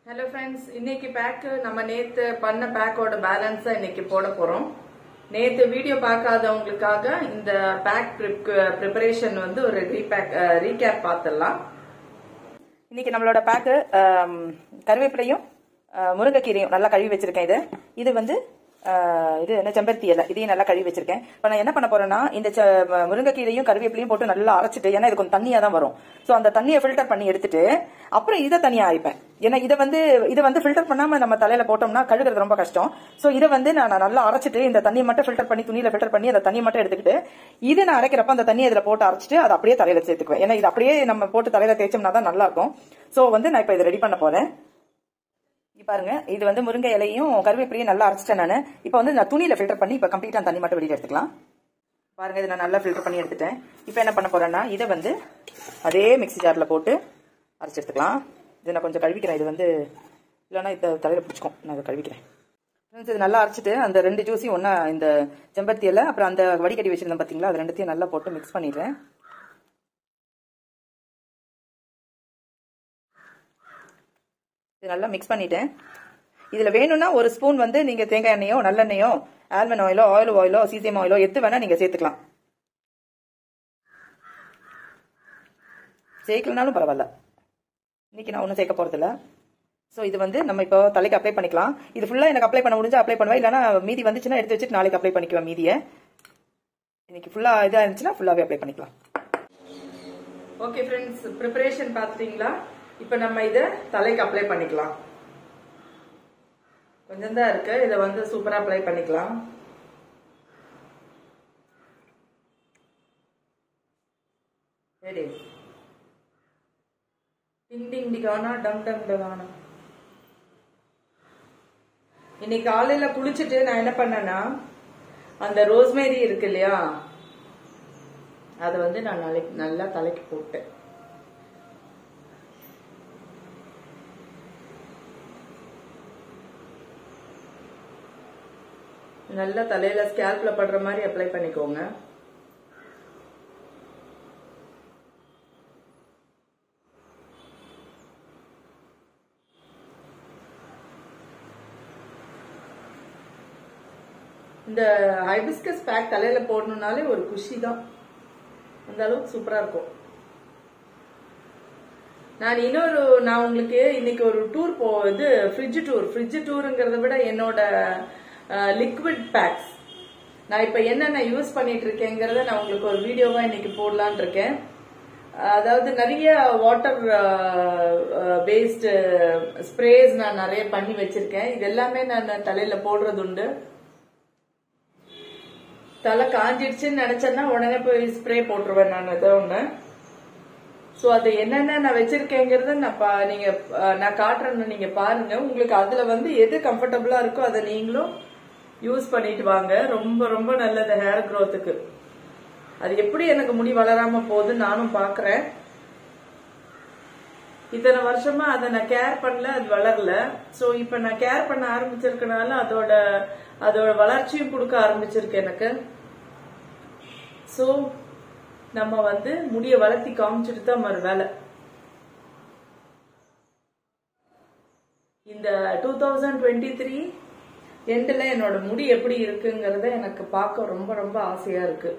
Hello friends இன்னைக்கு bag நம்ம நேத்து பண்ண பேக்கோட பேலன்ஸை இன்னைக்கு போட போறோம் நேத்து வீடியோ பார்க்காதவங்களுக்காக இந்த பேக் ப்ரிப்பரேஷன் வந்து ஒரு ரீபேக் ரீகேப் பார்த்துடலாம் இன்னைக்கு நம்மளோட பேக்கு கருவேப்பிலையும் அஹ், முருங்கைக்கீரையும் நல்லா கழுவி வச்சிருக்கேன் இது இது வந்து அஹ், இது என்ன செம்பருத்தி இலை இதையும் நல்லா கழுவி வச்சிருக்கேன் இப்போ நான் என்ன பண்ண போறேன்னா இந்த செ- ம- முருங்கைக்கீரையும் கருவேப்பிலையும் போட்டு நல்லா அரைச்சிட்டு ஏன்னா இது கொஞ்சம் தண்ணியா தான் வரும் ஸோ அந்த தண்ணியை ஃபில்டர் பண்ணி எடுத்துட்டு அப்புறம் இதை தனியா அரைப்பேன் ஏன்னா இதை வந்து இதை வந்து ஃபில்டர் பண்ணாம நம்ம தலையில போட்டோம்னா கழுகுறது ரொம்ப கஷ்டம் ஸோ இதை வந்து நான் நல்லா அரைச்சிட்டு இந்த தண்ணியை மட்டும் ஃபில்டர் பண்ணி துணியில ஃபில்டர் பண்ணி அந்த தண்ணியை மட்டும் எடுத்துக்கிட்டு இதை நான் அரைக்கிறப்ப அந்த தண்ணியை இதுல போட்டு அரைச்சிட்டு அதை அப்படியே தலையில சேர்த்துக்குவேன் ஏன்னா இது அப்படியே நம்ம போட்டு தலையில தேய்ச்சோம்னா தான் நல்லா இருக்கும் ஸோ வந்து நான் இப்போ இதை ரெடி பண்ண போறேன் இங்க பாருங்க இது வந்து முருங்கை இலையும் கருவேப்பிலையும் நல்லா அரைச்சிட்டேன் நான் இப்போ வந்து நான் துணியில ஃபில்டர் பண்ணி இப்போ கம்ப்ளீட்டா தண்ணி மட்டும் வெளியே எடுத்துக்கலாம் பாருங்க இதை நான் நல்லா ஃபில்டர் பண்ணி எடுத்துட்டேன் இப்போ என்ன பண்ண போறேன்னா இதை வந்து அதே மிக்ஸி ஜார்ல போட்டு அரைச்சி எடுத்துக்கலாம் இதை நான் கொஞ்சம் கழுவிக்கிறேன் இது வந்து இல்லைன்னா இதை தலையில பிடிச்சிக்கும் நான் இதை கழுவிக்கிறேன் Friends, இது நல்லா அரைச்சிட்டு அந்த ரெண்டு ஜூஸையும் ஒன்றா இந்த செம்பருத்தி இலை அப்புறம் அந்த வடிகட்டி வச்சிருந்தேன் பார்த்தீங்களா அது ரெண்டுத்தையும் நல்லா போட்டு மிக்ஸ் பண்ணிடுறேன் இது நல்லா மிக்ஸ் பண்ணிட்டேன் இதுல வேணும்னா ஒரு ஸ்பூன் வந்து நீங்க தேங்காய் எண்ணெயோ நல்லெண்ணெயோ ஆல்மண்ட் ஆயிலோ ஆயில் ஆயிலோ சீசியம் ஆயிலோ எத்து வேணா நீங்க சேர்த்துக்கலாம் சேர்க்கலனாலும் பரவாயில்ல இன்னைக்கு நான் ஒன்றும் சேர்க்க போறதில்ல ஸோ இது வந்து நம்ம இப்போ தலைக்கு அப்ளை பண்ணிக்கலாம் இது ஃபுல்லாக எனக்கு அப்ளை பண்ண முடிஞ்சா அப்ளை பண்ணுவேன் இல்லைனா மீதி வந்துச்சுன்னா எடுத்து வச்சுட்டு நாளைக்கு அப்ளை பண்ணிக்குவேன் மீதியை இன்னைக்கு ஃபுல்லாக இதாக இருந்துச்சுன்னா ஃபுல்லாகவே அப்ளை பண்ணிக்கலாம் ஓகே ஃப்ரெண்ட்ஸ் ப்ரிப்பரேஷன் பார்த்துட்டீங்களா இப்போ நம்ம இதை தலைக்கு அப்ளை பண்ணிக்கலாம் கொஞ்சம் தான் இருக்கு இதை வந்து சூப்பராக அப்ளை பண்ணிக்கலாம் சரி டிங் டிங் டிகானா டம் டம் டகானா இன்னைக்கு காலையில குளிச்சுட்டு நான் என்ன பண்ணேன்னா அந்த ரோஸ்மேரி இருக்கு இல்லையா அதை வந்து நான் நாளைக்கு நல்லா தலைக்கு போட்டேன் நல்லா தலையில ஸ்கேல்ப்ல படுற மாதிரி அப்ளை பண்ணிக்கோங்க இந்த ஹைபிஸ்கஸ் பேக் தலையில போடணும்னாலே ஒரு குஷி தான் அந்த அளவுக்கு சூப்பரா இருக்கும் நான் இன்னொரு நான் உங்களுக்கு இன்னைக்கு ஒரு டூர் போ இது ஃப்ரிட்ஜ் டூர் ஃப்ரிட்ஜ் டூருங்கிறத விட என்னோட லிக்விட் பேக்ஸ் நான் இப்போ என்னென்ன யூஸ் பண்ணிட்டு இருக்கேங்கிறத நான் உங்களுக்கு ஒரு வீடியோவா இன்னைக்கு போடலான் இருக்கேன் அதாவது நிறைய வாட்டர் பேஸ்டு ஸ்ப்ரேஸ் நான் நிறைய பண்ணி வச்சிருக்கேன் இது எல்லாமே நான் தலையில போடுறது உண்டு தலை காஞ்சிடுச்சுன்னு நினைச்சேன்னா உடனே போய் ஸ்ப்ரே போட்டுருவேன் நான் ஏதோ ஒன்று ஸோ அது என்னென்ன நான் வச்சிருக்கேங்கிறத நான் பா நீங்க அஹ், நான் காட்டுறேன்னு நீங்க பாருங்க உங்களுக்கு அதுல வந்து எது கம்ஃபர்டபுளா இருக்கோ அதை நீங்களும் யூஸ் பண்ணிட்டு வாங்க ரொம்ப ரொம்ப நல்லது ஹேர் க்கு அது எப்படி எனக்கு முடி வளராம போகுது நானும் பாக்குறேன் இத்தனை வருஷமா அதை நான் கேர் பண்ணல அது வளரல ஸோ இப்போ நான் கேர் பண்ண ஆரம்பிச்சிருக்கனால அதோட அதோட வளர்ச்சியும் கொடுக்க ஆரம்பிச்சிருக்கு எனக்கு ஸோ நம்ம வந்து முடிய வளர்த்தி காமிச்சிட்டு தான் மறு வேலை இந்த டூ தௌசண்ட் டுவெண்ட்டி த்ரீ எண்டில் என்னோட முடி எப்படி இருக்குங்கிறத எனக்கு பார்க்க ரொம்ப ரொம்ப ஆசையா இருக்கு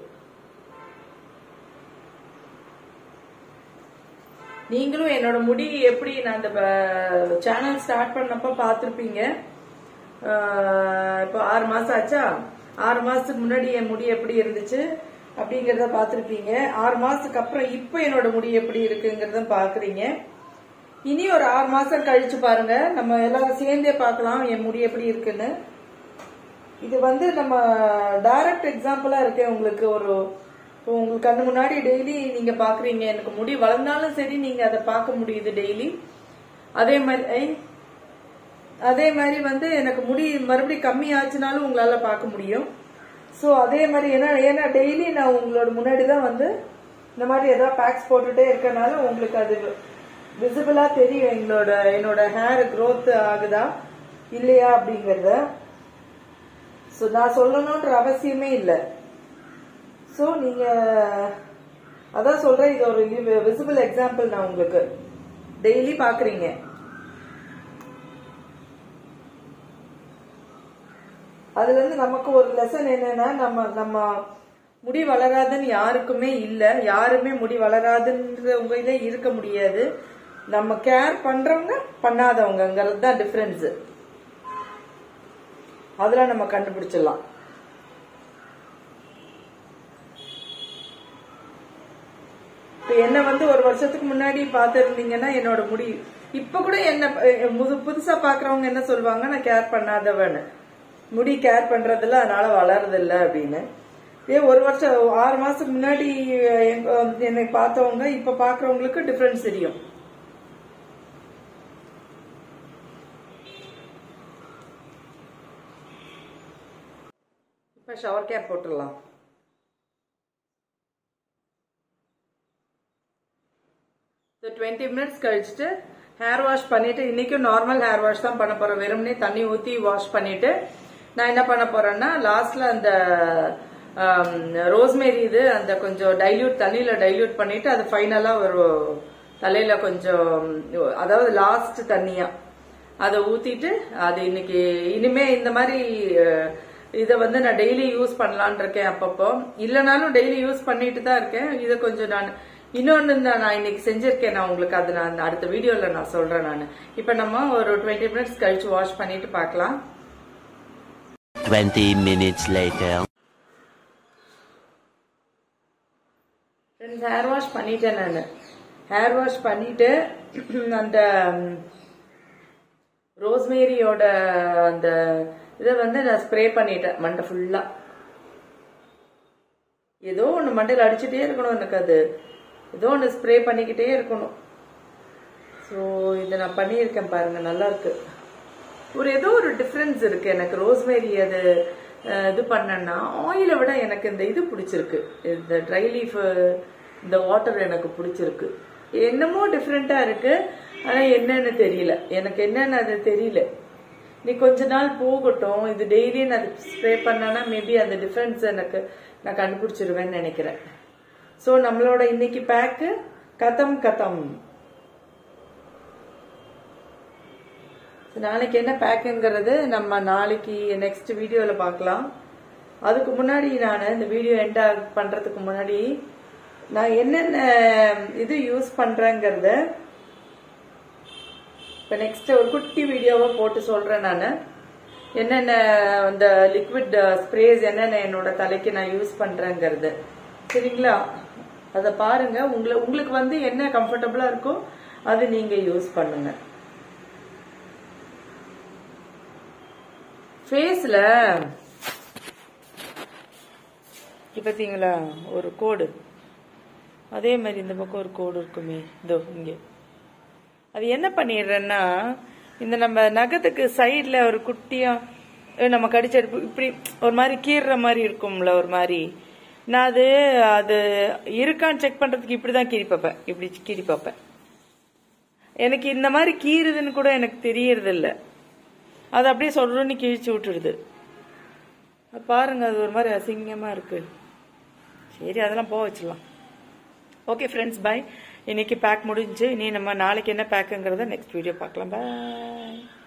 நீங்களும் என்னோட முடி எப்படி நான் அந்த சேனல் ஸ்டார்ட் பண்ணப்ப பார்த்துருப்பீங்க இப்போ ஆறு மாசம் ஆச்சா ஆறு மாசத்துக்கு முன்னாடி என் முடி எப்படி இருந்துச்சு அப்படிங்கறத பார்த்துருப்பீங்க ஆறு மாசத்துக்கு அப்புறம் இப்போ என்னோட முடி எப்படி இருக்குங்கிறத பாக்குறீங்க இனி ஒரு ஆறு மாசம் கழிச்சு பாருங்க நம்ம எல்லாரும் சேர்ந்தே பார்க்கலாம் என் முடி எப்படி இருக்குன்னு இது வந்து நம்ம டைரக்ட் எக்ஸாம்பிளா இருக்கேன் உங்களுக்கு ஒரு இப்போ உங்களுக்கு கண்ணு முன்னாடி டெய்லி நீங்க பாக்குறீங்க எனக்கு முடி வளர்ந்தாலும் சரி நீங்க அதை பார்க்க முடியுது டெய்லி அதே மாதிரி ஐ, அதே மாதிரி வந்து எனக்கு முடி மறுபடியும் கம்மி ஆச்சுனாலும் உங்களால பார்க்க முடியும் ஸோ அதே மாதிரி ஏன்னா ஏன்னா டெய்லி நான் உங்களோட முன்னாடி தான் வந்து இந்த மாதிரி ஏதாவது பேக்ஸ் போட்டுட்டே இருக்கனால உங்களுக்கு அது விசிபிளா தெரியும் எங்களோட என்னோட ஹேர் growth ஆகுதா இல்லையா அப்படிங்கறத ஸோ நான் சொல்லணுன்ற அவசியமே இல்லை ஸோ நீங்க அதான் சொல்றேன் இது ஒரு விசிபிள் எக்ஸாம்பிள் நான் உங்களுக்கு டெய்லி பாக்குறீங்க அதுல இருந்து நமக்கு ஒரு லெசன் என்னன்னா நம்ம நம்ம முடி வளராதுன்னு யாருக்குமே இல்ல யாருமே முடி வளராதுன்றவங்களே இருக்க முடியாது நம்ம கேர் பண்றவங்க பண்ணாதவங்கிறது தான் டிஃபரன்ஸ் அதெல்லாம் நம்ம கண்டுபிடிச்சிடலாம் இப்ப என்ன வந்து ஒரு வருஷத்துக்கு முன்னாடி பார்த்திருந்தீங்கன்னா என்னோட முடி இப்ப கூட என்ன அஹ், புது- புதுசா பாக்குறவங்க என்ன சொல்லுவாங்க நான் கேர் பண்ணாதவன்னு முடி கேர் பண்றதில்ல அதனால வளருதில்ல அப்படின்னு இதே ஒரு வருஷம் ஆறு மாசத்துக்கு முன்னாடி அஹ், எங்க- என்னை பார்த்தவங்க இப்ப பாக்குறவங்களுக்கு டிஃபரன்ஸ் தெரியும் இப்ப ஷவர் கேப் போட்டுடலாம் ஸோ டுவெண்ட்டி மினிட்ஸ் கழிச்சுட்டு ஹேர் வாஷ் பண்ணிட்டு இன்னைக்கும் நார்மல் ஹேர் வாஷ் தான் பண்ண போறேன் வெறுமனே தண்ணி ஊத்தி வாஷ் பண்ணிட்டு நான் என்ன பண்ண போறேன்னா லாஸ்ட்ல அந்த ரோஸ்மேரி இது அந்த கொஞ்சம் டைல்யூட் தண்ணியில டைல்யூட் பண்ணிட்டு அது ஃபைனலா ஒரு தலையில கொஞ்சம் அதாவது லாஸ்ட் தண்ணியா அதை ஊத்திட்டு அது இன்னைக்கு இனிமே இந்த மாதிரி அஹ், இதை வந்து நான் டெய்லி யூஸ் பண்ணலான் இருக்கேன் அப்பப்போ இல்லைனாலும் டெய்லி யூஸ் பண்ணிட்டு தான் இருக்கேன் இதை கொஞ்சம் நான் இன்னொன்னு தான் நான் இன்னைக்கு செஞ்சிருக்கேன் நான் உங்களுக்கு அது நான் அடுத்த வீடியோல நான் சொல்றேன் நான் இப்போ நம்ம ஒரு டுவெண்ட்டி மினிட்ஸ் கழிச்சு வாஷ் பண்ணிட்டு பார்க்கலாம் 20 minutes later. Friends hair wash பண்ணிட்டேன் நான் ஹேர் வாஷ் பண்ணிட்டு அந்த ரோஸ்மேரியோட அந்த இதை வந்து நான் ஸ்ப்ரே பண்ணிட்டேன் மண்டை ஃபுல்லா ஏதோ ஒன்று மண்டையில் அடிச்சுட்டே இருக்கணும் எனக்கு அது ஏதோ ஒன்று ஸ்ப்ரே பண்ணிக்கிட்டே இருக்கணும் ஸோ இதை நான் பண்ணியிருக்கேன் பாருங்க நல்லா இருக்கு ஒரு ஏதோ ஒரு டிஃப்ரென்ஸ் இருக்கு எனக்கு ரோஸ்மேரி அது அஹ், இது பண்ணேன்னா ஆயிலை விட எனக்கு இந்த இது பிடிச்சிருக்கு இந்த ட்ரை லீஃப் இந்த வாட்டர் எனக்கு பிடிச்சிருக்கு என்னமோ டிஃப்ரெண்டா இருக்கு ஆனா என்னன்னு தெரியல எனக்கு என்னன்னு அது தெரியல நீ கொஞ்ச நாள் போகட்டும் இது டெய்லி நான் அது ஸ்ப்ரே பண்ணேன்னா மேபி அந்த டிஃப்ரென்ஸ் எனக்கு நான் கண்டுபிடிச்சிருவேன்னு நினைக்கிறேன் ஸோ நம்மளோட இன்னைக்கு பேக்கு கதம் கதம் நாளைக்கு என்ன பேக்குங்கிறது நம்ம நாளைக்கு நெக்ஸ்ட் வீடியோவில் பார்க்கலாம் அதுக்கு முன்னாடி நான் இந்த வீடியோ எண்ட் பண்ணுறதுக்கு முன்னாடி நான் என்னென்ன இது யூஸ் பண்ணுறேங்கிறத இப்போ நெக்ஸ்ட் ஒரு குட்டி வீடியோவை போட்டு சொல்கிறேன் நான் என்னென்ன இந்த லிக்விட் ஸ்ப்ரேஸ் என்னென்ன என்னோட தலைக்கு நான் யூஸ் பண்ணுறேங்கிறது சரிங்களா அதை பாருங்க உங்களை உங்களுக்கு வந்து என்ன கம்ஃபர்டபுளாக இருக்கோ அது நீங்கள் யூஸ் பண்ணுங்க ஃபேஸில் பார்த்தீங்களா ஒரு கோடு அதே மாதிரி இந்த பக்கம் ஒரு கோடு இருக்குமே இதோ இங்கே அது என்ன பண்ணிடுறேன்னா இந்த நம்ம நகத்துக்கு சைடில் ஒரு குட்டியா அஹ் நம்ம கடிச்சு எடுப்பு இப்படி ஒரு மாதிரி கீறுற மாதிரி இருக்கும்ல ஒரு மாதிரி நான் அது அது இருக்கான்னு செக் பண்றதுக்கு இப்படி தான் கீறி பார்ப்பேன் இப்படி கீறி பார்ப்பேன் எனக்கு இந்த மாதிரி கீறுதுன்னு கூட எனக்கு தெரியறது இல்ல அது அப்படியே சொல்றோன்னு கிழிச்சு விட்டுடுது அது பாருங்க அது ஒரு மாதிரி அசிங்கமா இருக்கு சரி அதெல்லாம் போக வச்சிடலாம் ஓகே ஃப்ரெண்ட்ஸ் பாய் இன்னைக்கு பேக் முடிஞ்சு இனி நம்ம நாளைக்கு என்ன பேக்குங்கிறத நெக்ஸ்ட் வீடியோ பார்க்கலாம் பாய்